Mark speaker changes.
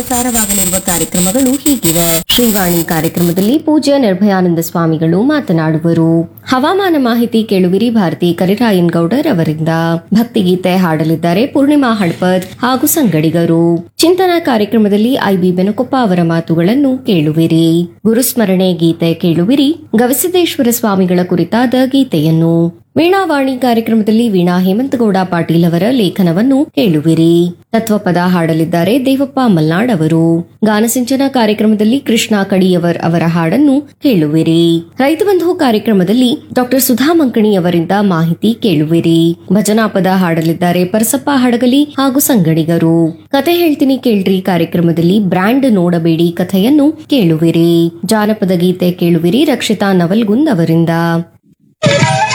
Speaker 1: ಪ್ರಸಾರವಾಗಲಿರುವ ಕಾರ್ಯಕ್ರಮಗಳು ಹೀಗಿವೆ ಶ್ರೀವಾಣಿ ಕಾರ್ಯಕ್ರಮದಲ್ಲಿ ಪೂಜ್ಯ ನಿರ್ಭಯಾನಂದ ಸ್ವಾಮಿಗಳು ಮಾತನಾಡುವರು ಹವಾಮಾನ ಮಾಹಿತಿ ಕೇಳುವಿರಿ ಭಾರತಿ ಕರಿರಾಯನ್ ಗೌಡರ್ ಅವರಿಂದ ಭಕ್ತಿಗೀತೆ ಹಾಡಲಿದ್ದಾರೆ ಪೂರ್ಣಿಮಾ ಹಡ್ಪದ್ ಹಾಗೂ ಸಂಗಡಿಗರು ಚಿಂತನಾ ಕಾರ್ಯಕ್ರಮದಲ್ಲಿ ಐಬಿ ಬೆನಕೊಪ್ಪ ಅವರ ಮಾತುಗಳನ್ನು ಕೇಳುವಿರಿ ಗುರುಸ್ಮರಣೆ ಗೀತೆ ಕೇಳುವಿರಿ ಗವಿಸಿದ್ದೇಶ್ವರ ಸ್ವಾಮಿಗಳ ಕುರಿತಾದ ಗೀತೆಯನ್ನು ವೀಣಾವಾಣಿ ಕಾರ್ಯಕ್ರಮದಲ್ಲಿ ವೀಣಾ ಹೇಮಂತಗೌಡ ಪಾಟೀಲ್ ಅವರ ಲೇಖನವನ್ನು ಕೇಳುವಿರಿ ತತ್ವಪದ ಹಾಡಲಿದ್ದಾರೆ ದೇವಪ್ಪ ಮಲ್ನಾಡ್ ಅವರು ಗಾನಸಿಂಚನ ಕಾರ್ಯಕ್ರಮದಲ್ಲಿ ಕೃಷ್ಣ ಕಡಿಯವರ್ ಅವರ ಹಾಡನ್ನು ಕೇಳುವಿರಿ ರೈತ ಬಂಧು ಕಾರ್ಯಕ್ರಮದಲ್ಲಿ ಡಾಕ್ಟರ್ ಸುಧಾ ಮಂಕಣಿ ಅವರಿಂದ ಮಾಹಿತಿ ಕೇಳುವಿರಿ ಭಜನಾ ಪದ ಹಾಡಲಿದ್ದಾರೆ ಪರಸಪ್ಪ ಹಡಗಲಿ ಹಾಗೂ ಸಂಗಡಿಗರು ಕತೆ ಹೇಳ್ತೀನಿ ಕೇಳ್ರಿ ಕಾರ್ಯಕ್ರಮದಲ್ಲಿ ಬ್ರ್ಯಾಂಡ್ ನೋಡಬೇಡಿ ಕಥೆಯನ್ನು ಕೇಳುವಿರಿ ಜಾನಪದ ಗೀತೆ ಕೇಳುವಿರಿ ರಕ್ಷಿತಾ ನವಲ್ಗುಂದ್ ಅವರಿಂದ